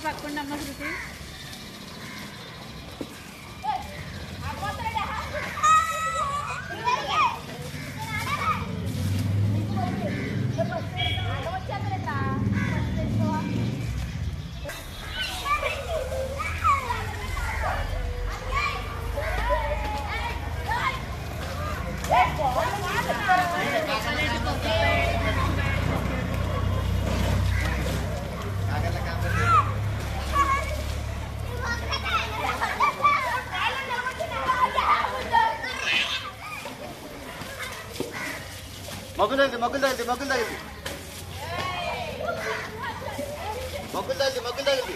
పక్కకుండా అమ్మ శృతి మగ్గులు తగిలింది మగ్గులు తగిలింది మగ్గులు తగిలింది మగ్గులు తగిలింది మగ్గులు తగిలింది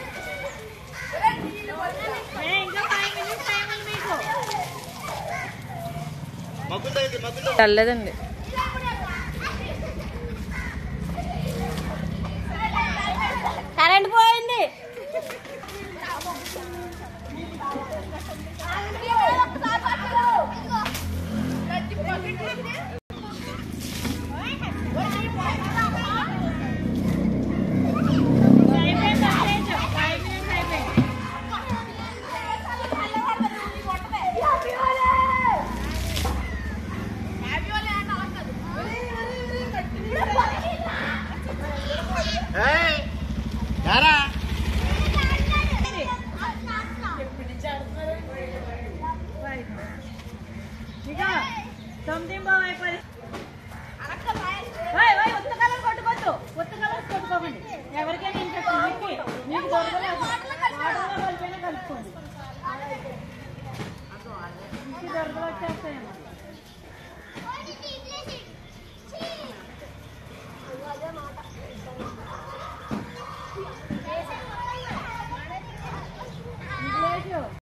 ఏ, ఇంకా ఫైవ్ మినిట్స్ టైం ఉంది మీకు మగ్గులు తగిలింది మగ్గులు తగిలింది చల్లదండి కరెంట్ పోయింది అయిపోయింది అయిపోయింది ఫైవ్ మినిట్స్ అయిపోయింది ఏయ్, రారా ఇక తొమ్మిది బాబు అయిపోయింది ఓయ్, ఓయ్, ఉత్త కలర్ కొట్టుకోవద్దు ఉత్త కలర్స్ కొట్టుకోకండి ఎవరికైనా ఇన్ఫెక్షన్ మీకు మీకు దొరకలేదు వాటర్లో కలిపినా కలుపుకోండి మీకు దొరకలు వచ్చేస్తాయేమో